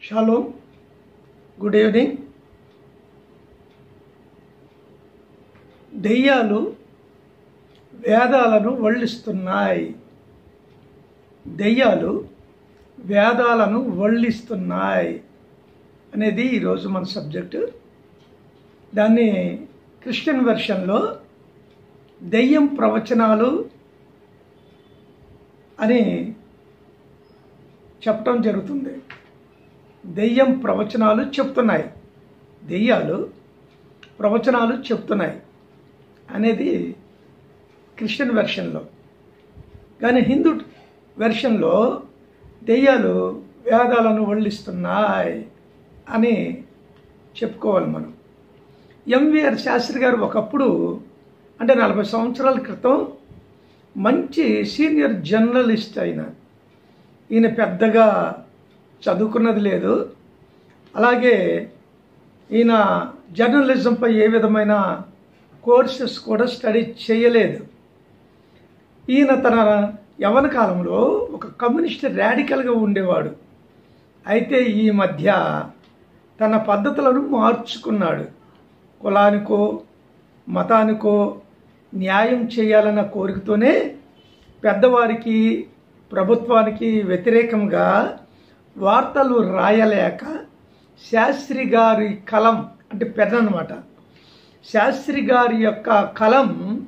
shalom good evening దెయ్యాలు వేదాలను వల్లిస్తున్నాయి దెయ్యాలు వేదాలను వల్లిస్తున్నాయి అనేది ఈరోజు మన సబ్జెక్టు దాన్ని క్రిస్టియన్ వెర్షన్లో దెయ్యం ప్రవచనాలు అని చెప్పడం జరుగుతుంది దెయ్యం ప్రవచనాలు చెప్తున్నాయి దెయ్యాలు ప్రవచనాలు చెప్తున్నాయి అనేది క్రిస్టియన్ వెర్షన్లో కానీ హిందూ వెర్షన్లో దెయ్యాలు వేదాలను వల్లిస్తున్నాయి అని చెప్పుకోవాలి మనం ఎంవిఆర్ శాస్త్రి గారు ఒకప్పుడు అంటే నలభై సంవత్సరాల క్రితం మంచి సీనియర్ జర్నలిస్ట్ అయిన ఈయన పెద్దగా చదువుకున్నది లేదు అలాగే ఈయన జర్నలిజంపై ఏ విధమైన కోర్సెస్ కూడా స్టడీ చేయలేదు ఈయన తన యవన కాలంలో ఒక కమ్యూనిస్ట్ ర్యాడికల్గా ఉండేవాడు అయితే ఈ మధ్య తన పద్ధతులను మార్చుకున్నాడు కులానికో మతానికో న్యాయం చేయాలన్న కోరికతోనే పెద్దవారికి ప్రభుత్వానికి వ్యతిరేకంగా వార్తలు రాయలేక శాస్త్రి గారి కలం అంటే పెద్ద అనమాట శాస్త్రి గారి యొక్క కలం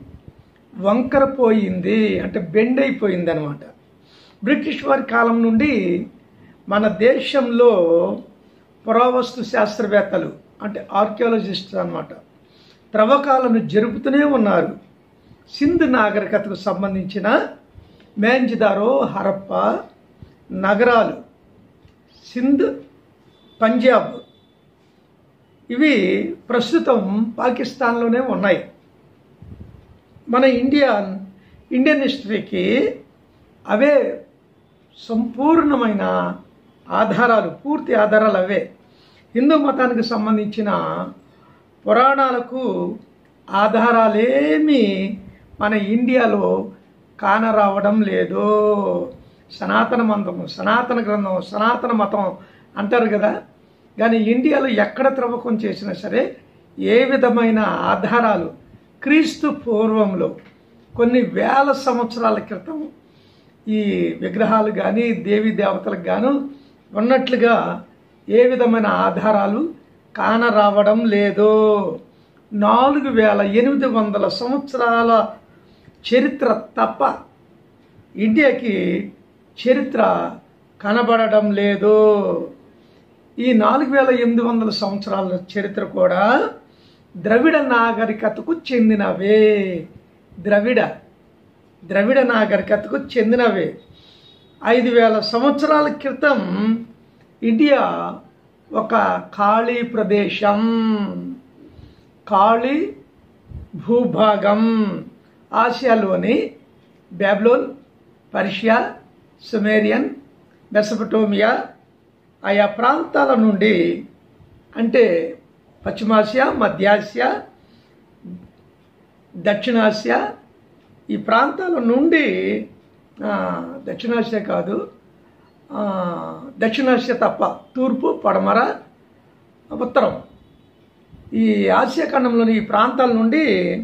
వంకరపోయింది అంటే బెండ్ అయిపోయింది అనమాట బ్రిటిష్ వారి కాలం నుండి మన దేశంలో పురావస్తు శాస్త్రవేత్తలు అంటే ఆర్కియాలజిస్ట్ అనమాట త్రవ్వకాలను జరుపుతూనే ఉన్నారు సింధ్ నాగరికతకు సంబంధించిన మేంజిదారో హరప్ప నగరాలు సింధ్ పంజాబ్ ఇవి ప్రస్తుతం పాకిస్తాన్లోనే ఉన్నాయి మన ఇండియా ఇండియన్ హిస్టరీకి అవే సంపూర్ణమైన ఆధారాలు పూర్తి ఆధారాలు అవే హిందూ మతానికి సంబంధించిన పురాణాలకు ఆధారాలేమీ మన ఇండియాలో కానరావడం లేదు సనాతన మంత్రము సనాతన గ్రంథం సనాతన మతం అంటారు కదా కానీ ఇండియాలో ఎక్కడ త్రవ్వకం చేసినా సరే ఏ విధమైన ఆధారాలు క్రీస్తు పూర్వంలో కొన్ని వేల సంవత్సరాల క్రితం ఈ విగ్రహాలు కానీ దేవీ దేవతలకు గాను ఉన్నట్లుగా ఏ విధమైన ఆధారాలు కానరావడం లేదు నాలుగు వేల ఎనిమిది వందల సంవత్సరాల చరిత్ర తప్ప ఇండియాకి చరిత్ర కనబడడం లేదు ఈ నాలుగు వేల ఎనిమిది వందల సంవత్సరాల చరిత్ర కూడా ద్రవిడ నాగరికతకు చెందినవే ద్రవిడ ద్రవిడ నాగరికతకు చెందినవే ఐదు వేల సంవత్సరాల క్రితం ఇండియా ఒక ఖాళీ ప్రదేశం ఖాళీ భూభాగం ఆసియాలోని బ్యాబ్లోన్ పర్షియా సుమేరియన్ మెసపటోమియా ఆయా ప్రాంతాల నుండి అంటే పశ్చిమాసియా మధ్యాసియా దక్షిణాసియా ఈ ప్రాంతాల నుండి దక్షిణాసియా కాదు దక్షిణాసియా తప్ప తూర్పు పడమర ఉత్తరం ఈ ఆసియా ఖండంలోని ఈ ప్రాంతాల నుండి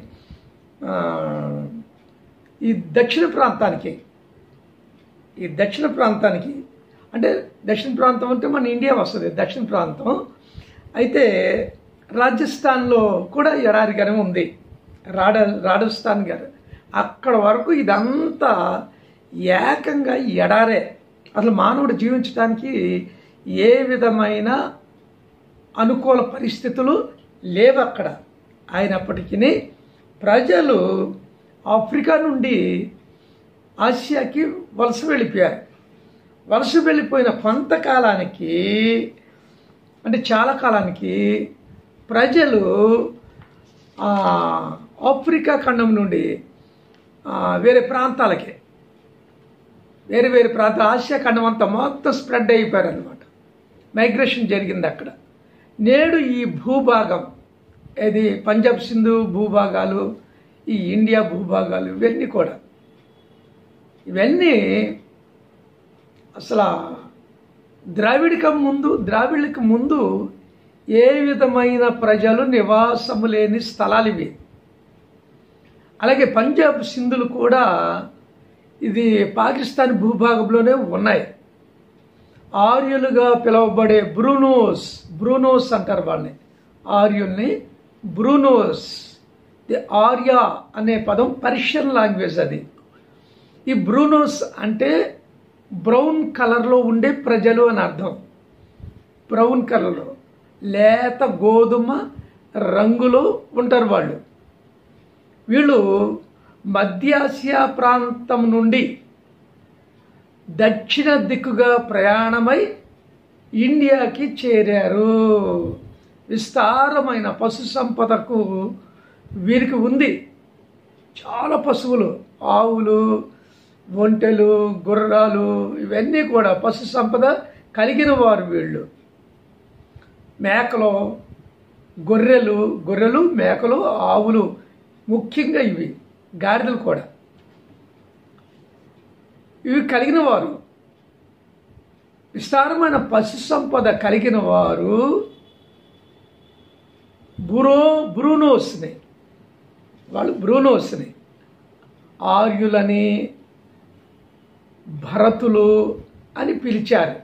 ఈ దక్షిణ ప్రాంతానికి ఈ దక్షిణ ప్రాంతానికి అంటే దక్షిణ ప్రాంతం అంటే మన ఇండియా వస్తుంది దక్షిణ ప్రాంతం అయితే రాజస్థాన్లో కూడా ఎడారిగానే ఉంది రాడ రాజస్థాన్ గారు అక్కడ వరకు ఇదంతా ఏకంగా ఎడారే అసలు మానవుడు జీవించడానికి ఏ విధమైన అనుకూల పరిస్థితులు లేవు అక్కడ అయినప్పటికీ ప్రజలు ఆఫ్రికా నుండి ఆసియాకి వలస వెళ్ళిపోయారు వలస వెళ్ళిపోయిన కొంతకాలానికి అంటే చాలా కాలానికి ప్రజలు ఆఫ్రికా ఖండం నుండి వేరే ప్రాంతాలకి వేరే వేరే ప్రాంత ఆసియా ఖండం అంతా మొత్తం స్ప్రెడ్ అయిపోయారు అనమాట మైగ్రేషన్ జరిగింది అక్కడ నేడు ఈ భూభాగం ఇది పంజాబ్ సింధు భూభాగాలు ఈ ఇండియా భూభాగాలు ఇవన్నీ కూడా ఇవన్నీ అసలు ద్రావిడికం ముందు ద్రావిడికి ముందు ఏ విధమైన ప్రజలు నివాసము లేని స్థలాలు ఇవి అలాగే పంజాబ్ సింధులు కూడా ఇది పాకిస్తాన్ భూభాగంలోనే ఉన్నాయి ఆర్యులుగా పిలువబడే బ్రూనోస్ బ్రూనోస్ అంటారు వాళ్ళని ఆర్యుల్ని బ్రూనోస్ ది ఆర్య అనే పదం పర్షియన్ లాంగ్వేజ్ అది ఈ బ్రూనోస్ అంటే బ్రౌన్ కలర్లో ఉండే ప్రజలు అని అర్థం బ్రౌన్ కలర్లో లేత గోధుమ రంగులో ఉంటారు వాళ్ళు వీళ్ళు మధ్యాసియా ప్రాంతం నుండి దక్షిణ దిక్కుగా ప్రయాణమై ఇండియాకి చేరారు విస్తారమైన పశు సంపదకు వీరికి ఉంది చాలా పశువులు ఆవులు ఒంటెలు గుర్రాలు ఇవన్నీ కూడా పశు సంపద కలిగిన వారు వీళ్ళు మేకలు గొర్రెలు గొర్రెలు మేకలు ఆవులు ముఖ్యంగా ఇవి గాడిదలు కూడా ఇవి కలిగిన వారు విస్తారమైన పశు సంపద కలిగిన వారు బ్రో బ్రూనోస్ని వాళ్ళు బ్రూనోస్ని ఆర్యులని భరతులు అని పిలిచారు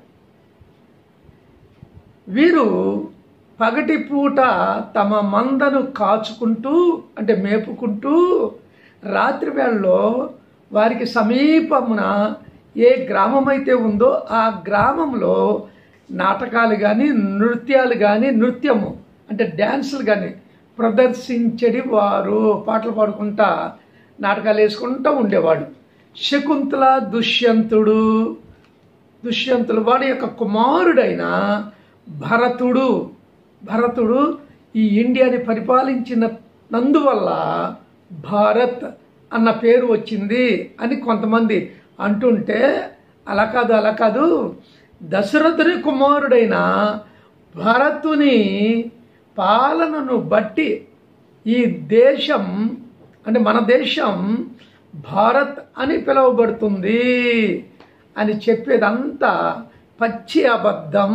వీరు పగటిపూట తమ మందను కాచుకుంటూ అంటే మేపుకుంటూ రాత్రి వేళలో వారికి సమీపమున ఏ గ్రామం అయితే ఉందో ఆ గ్రామంలో నాటకాలు కానీ నృత్యాలు కానీ నృత్యము అంటే డ్యాన్సులు కానీ ప్రదర్శించడి వారు పాటలు పాడుకుంటా నాటకాలు వేసుకుంటూ ఉండేవాడు శకుంతల దుష్యంతుడు దుష్యంతుడు వాడి యొక్క కుమారుడైన భరతుడు భరతుడు ఈ ఇండియాని పరిపాలించిన నందువల్ల భారత్ అన్న పేరు వచ్చింది అని కొంతమంది అంటుంటే అలా కాదు అలా కాదు దశరథుని కుమారుడైన భరతుని పాలనను బట్టి ఈ దేశం అంటే మన దేశం భారత్ అని పిలువబడుతుంది అని చెప్పేదంతా పచ్చి అబద్ధం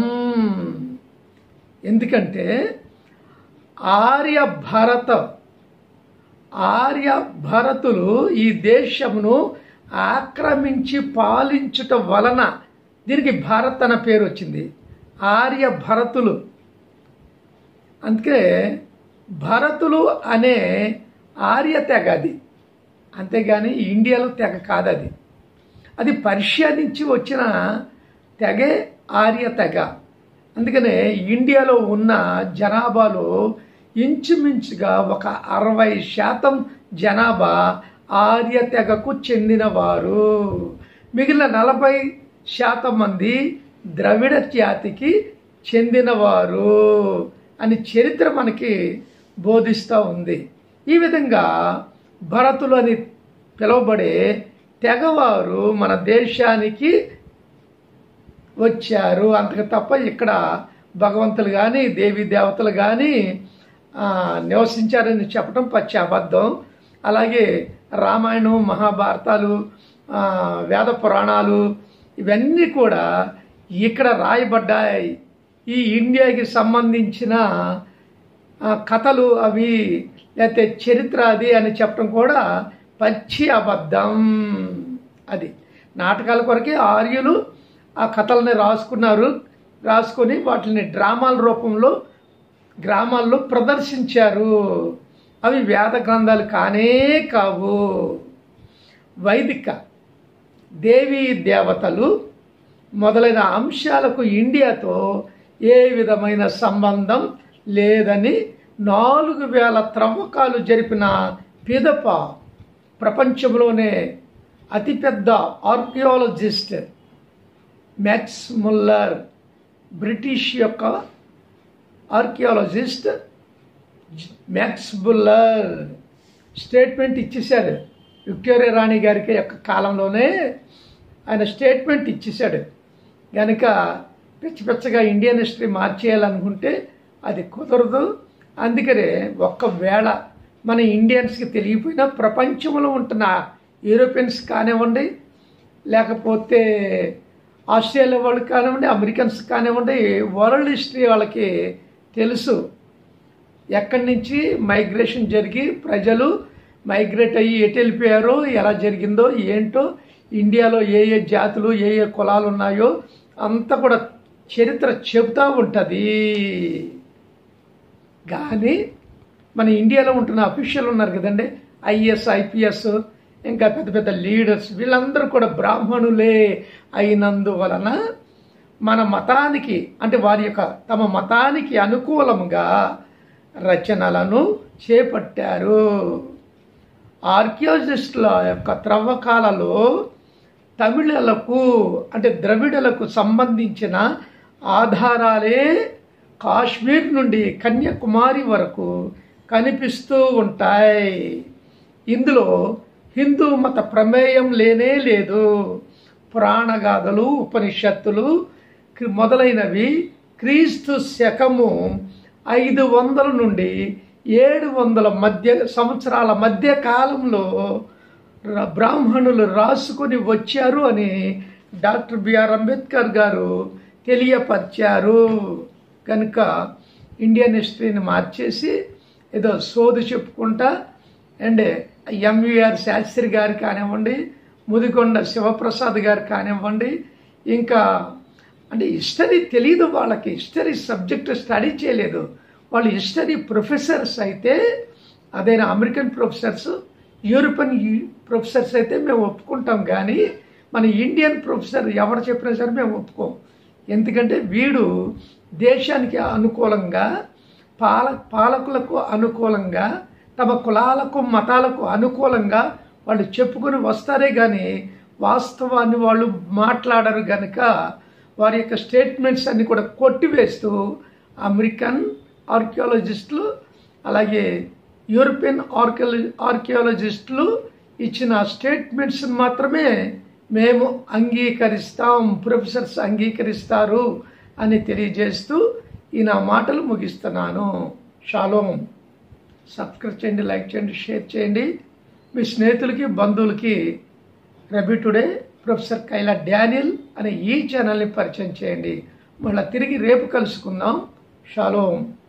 ఎందుకంటే ఆర్య భారత ఆర్య భరతులు ఈ దేశమును ఆక్రమించి పాలించుట వలన దీనికి భారత్ అన్న పేరు వచ్చింది ఆర్య భరతులు అందుకే భరతులు అనే ఆర్య తెగ అది అంతేగాని ఇండియాలో తెగ కాదు అది అది పర్షియా నుంచి వచ్చిన తెగే ఆర్య తెగ అందుకనే ఇండియాలో ఉన్న జనాభాలో ఇంచుమించుగా ఒక అరవై శాతం జనాభా ఆర్య తెగకు చెందినవారు మిగిలిన నలభై శాతం మంది ద్రవిడ జాతికి చెందినవారు అని చరిత్ర మనకి బోధిస్తూ ఉంది ఈ విధంగా భరతులు అని పిలువబడే తెగవారు మన దేశానికి వచ్చారు అంతకు తప్ప ఇక్కడ భగవంతులు కానీ దేవీ దేవతలు కానీ నివసించారని చెప్పడం పచ్చి అబద్ధం అలాగే రామాయణం మహాభారతాలు ఆ, వేద పురాణాలు ఇవన్నీ కూడా ఇక్కడ రాయబడ్డాయి ఈ ఇండియాకి సంబంధించిన ఆ, కథలు అవి లేకపోతే చరిత్ర అది అని చెప్పడం కూడా పచ్చి అబద్ధం అది నాటకాల కొరకే ఆర్యులు ఆ కథల్ని రాసుకున్నారు రాసుకొని వాటిని డ్రామాల రూపంలో గ్రామాల్లో ప్రదర్శించారు అవి వేద గ్రంథాలు కానే కావు వైదిక దేవీ దేవతలు మొదలైన అంశాలకు ఇండియాతో ఏ విధమైన సంబంధం లేదని నాలుగు వేల త్రవ్వకాలు జరిపిన పిదప ప్రపంచంలోనే అతిపెద్ద ఆర్కియాలజిస్ట్ మ్యాక్స్ ముల్లర్ బ్రిటిష్ యొక్క ఆర్కియాలజిస్ట్ మ్యాక్స్ బుల్లర్ స్టేట్మెంట్ ఇచ్చేశాడు విక్టోరియా రాణి గారికి యొక్క కాలంలోనే ఆయన స్టేట్మెంట్ ఇచ్చేశాడు కనుక పిచ్చి పిచ్చగా ఇండియన్ హిస్టరీ మార్చేయాలనుకుంటే అది కుదరదు అందుకనే ఒక్కవేళ మన ఇండియన్స్కి తెలియపోయినా ప్రపంచంలో ఉంటున్న యూరోపియన్స్ కానివ్వండి లేకపోతే ఆస్ట్రేలియా వాళ్ళు కానివ్వండి అమెరికన్స్ కానివ్వండి వరల్డ్ హిస్టరీ వాళ్ళకి తెలుసు ఎక్కడి నుంచి మైగ్రేషన్ జరిగి ప్రజలు మైగ్రేట్ అయ్యి ఎటు వెళ్ళిపోయారో ఎలా జరిగిందో ఏంటో ఇండియాలో ఏ ఏ జాతులు ఏ ఏ కులాలు ఉన్నాయో అంతా కూడా చరిత్ర చెబుతూ ఉంటుంది కానీ మన ఇండియాలో ఉంటున్న అఫీషియల్ ఉన్నారు కదండి ఐఏఎస్ ఐపీఎస్ ఇంకా పెద్ద పెద్ద లీడర్స్ వీళ్ళందరూ కూడా బ్రాహ్మణులే అయినందువలన మన మతానికి అంటే వారి యొక్క తమ మతానికి అనుకూలముగా రచనలను చేపట్టారు ఆర్కియాలజిస్టుల యొక్క త్రవ్వకాలలో తమిళలకు అంటే ద్రవిడులకు సంబంధించిన ఆధారాలే కాశ్మీర్ నుండి కన్యాకుమారి వరకు కనిపిస్తూ ఉంటాయి ఇందులో హిందూ మత ప్రమేయం లేనే లేదు పురాణగాథలు ఉపనిషత్తులు క్రి- మొదలైనవి క్రీస్తు శకము ఐదు వందల నుండి ఏడు వందల మధ్య సంవత్సరాల మధ్య కాలంలో ర- బ్రాహ్మణులు రాసుకొని వచ్చారు అని డాక్టర్ బిఆర్ అంబేద్కర్ గారు తెలియపరిచారు కనుక ఇండియన్ హిస్టరీని మార్చేసి ఏదో సోది చెప్పుకుంటా అండ్ ఎంవిఆర్ శాస్త్రి గారు కానివ్వండి ముదికొండ శివప్రసాద్ గారు కానివ్వండి ఇంకా అంటే హిస్టరీ తెలియదు వాళ్ళకి హిస్టరీ సబ్జెక్ట్ స్టడీ చేయలేదు వాళ్ళు హిస్టరీ ప్రొఫెసర్స్ అయితే అదైనా అమెరికన్ ప్రొఫెసర్స్ యూరోపియన్ యు- ప్రొఫెసర్స్ అయితే మేము ఒప్పుకుంటాం కానీ మన ఇండియన్ ప్రొఫెసర్ ఎవరు చెప్పినా సరే మేము ఒప్పుకోం ఎందుకంటే వీడు దేశానికి అనుకూలంగా పాల పాలకులకు అనుకూలంగా తమ కులాలకు మతాలకు అనుకూలంగా వాళ్ళు చెప్పుకొని వస్తారే కానీ వాస్తవాన్ని వాళ్ళు మాట్లాడరు గనుక వారి యొక్క స్టేట్మెంట్స్ అన్ని కూడా కొట్టివేస్తూ అమెరికన్ ఆర్కియాలజిస్టులు అలాగే యూరోపియన్ ఆర్కియాల ఆర్కియాలజిస్టులు ఇచ్చిన స్టేట్మెంట్స్ మాత్రమే మేము అంగీకరిస్తాం ప్రొఫెసర్స్ అంగీకరిస్తారు అని తెలియజేస్తూ ఈ నా మాటలు ముగిస్తున్నాను షాలోం సబ్స్క్రైబ్ చేయండి లైక్ చేయండి షేర్ చేయండి మీ స్నేహితులకి బంధువులకి rabbi today professor Kayla Daniel అనే ఈ ఛానల్ని పరిచయం చేయండి మళ్ళీ తిరిగి రేపు కలుసుకుందాం షాలోం